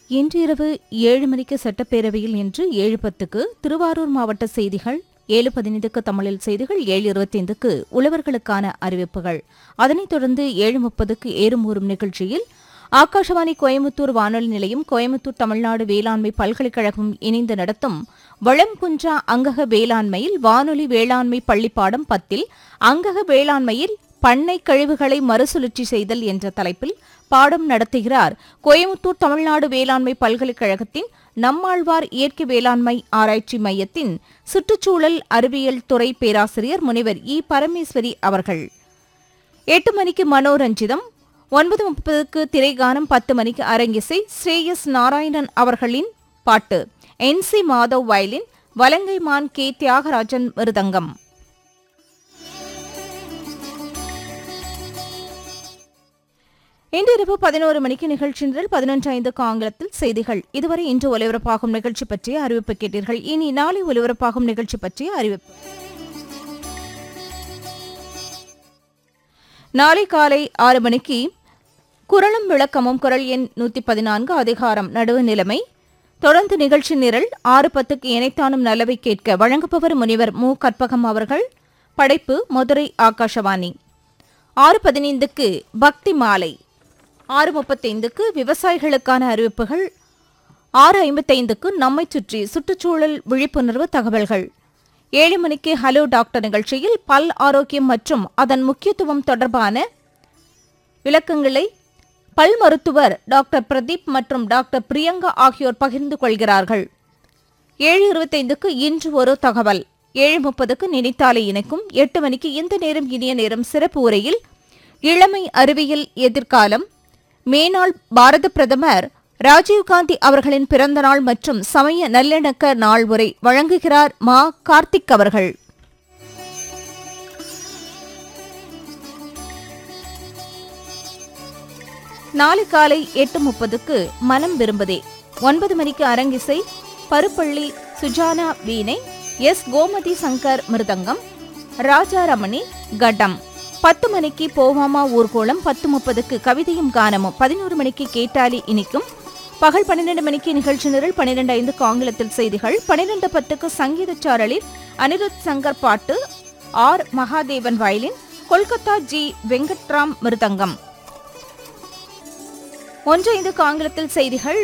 இன்று இரவு ஏழு மணிக்கு சட்டப்பேரவையில் இன்று ஏழு பத்துக்கு திருவாரூர் மாவட்ட செய்திகள் ஏழு பதினைந்துக்கு தமிழில் செய்திகள் ஏழு இருபத்தைந்துக்கு உழவர்களுக்கான அறிவிப்புகள் அதனைத் தொடர்ந்து ஏழு முப்பதுக்கு ஏறுமூறும் நிகழ்ச்சியில் ஆகாஷவாணி கோயமுத்தூர் வானொலி நிலையம் கோயமுத்தூர் தமிழ்நாடு வேளாண்மை பல்கலைக்கழகம் இணைந்து நடத்தும் வளம் குன்றா அங்கக வேளாண்மையில் வானொலி வேளாண்மை பள்ளிப்பாடம் பத்தில் அங்கக வேளாண்மையில் பண்ணை கழிவுகளை மறுசுழற்சி செய்தல் என்ற தலைப்பில் பாடம் நடத்துகிறார் கோயமுத்தூர் தமிழ்நாடு வேளாண்மை பல்கலைக்கழகத்தின் நம்மாழ்வார் இயற்கை வேளாண்மை ஆராய்ச்சி மையத்தின் சுற்றுச்சூழல் அறிவியல் துறை பேராசிரியர் முனைவர் இ பரமேஸ்வரி அவர்கள் எட்டு மணிக்கு மனோரஞ்சிதம் ஒன்பது முப்பதுக்கு திரைகானம் பத்து மணிக்கு அரங்கிசை ஸ்ரேயஸ் நாராயணன் அவர்களின் பாட்டு N C Madhav violin Valangaiman K Thyagarajan mridangam இன்றிரவு பதினோரு மணிக்கு நிகழ்ச்சி நிரல் பதினொன்று ஐந்துக்கு ஆங்கிலத்தில் செய்திகள் இதுவரை இன்று ஒலிபரப்பாகும் நிகழ்ச்சி பற்றிய அறிவிப்பு கேட்டீர்கள் இனி நாளை ஒலிபரப்பாகும் நிகழ்ச்சி பற்றிய அறிவிப்பு நாளை காலை ஆறு மணிக்கு குரலும் விளக்கமும் குரல் எண் நூத்தி பதினான்கு அதிகாரம் நடுவு நிலைமை தொடர்ந்து நிகழ்ச்சி நிரல் ஆறு பத்துக்கு இணைத்தானும் நல்லவை கேட்க வழங்குபவர் முனிவர் மு கற்பகம் அவர்கள் படைப்பு மதுரை ஆகாஷவாணி ஆறு பதினைந்துக்கு பக்தி மாலை ஆறு முப்பத்தைந்துக்கு விவசாயிகளுக்கான அறிவிப்புகள் ஆறு ஐம்பத்தைந்துக்கு நம்மை சுற்றி சுற்றுச்சூழல் விழிப்புணர்வு தகவல்கள் ஏழு மணிக்கு ஹலோ டாக்டர் நிகழ்ச்சியில் பல் ஆரோக்கியம் மற்றும் அதன் முக்கியத்துவம் தொடர்பான விளக்கங்களை பல் மருத்துவர் டாக்டர் பிரதீப் மற்றும் டாக்டர் பிரியங்கா ஆகியோர் பகிர்ந்து கொள்கிறார்கள் ஏழு இருபத்தைந்துக்கு இன்று ஒரு தகவல் ஏழு முப்பதுக்கு நினைத்தாலே இணைக்கும் எட்டு மணிக்கு இந்த நேரம் இனிய நேரம் சிறப்பு உரையில் இளமை அறிவியல் எதிர்காலம் மேனாள் பாரத பிரதமர் ராஜீவ்காந்தி அவர்களின் பிறந்த நாள் மற்றும் சமய நல்லிணக்க நாள் உரை வழங்குகிறார் மா கார்த்திக் அவர்கள் நாளை காலை எட்டு முப்பதுக்கு மனம் விரும்புதே ஒன்பது மணிக்கு அரங்கிசை பருப்பள்ளி சுஜானா வீணை எஸ் கோமதி சங்கர் மிருதங்கம் ராஜாரமணி கட்டம் பத்து மணிக்கு போவாமா ஊர்கோளம் பத்து முப்பதுக்கு கவிதையும் கானமும் பதினோரு மணிக்கு கேட்டாலி இனிக்கும் பகல் பன்னிரண்டு மணிக்கு நிகழ்ச்சி நிரல் பன்னிரண்டு ஐந்துக்கு ஆங்கிலத்தில் செய்திகள் பன்னிரண்டு பத்துக்கு சங்கீத சாரலில் அனிருத் சங்கர் பாட்டு R Mahadevan violin Kolkata G Venkatram mridangam ஒன்று ஐந்துக்கு ஆங்கிலத்தில் செய்திகள்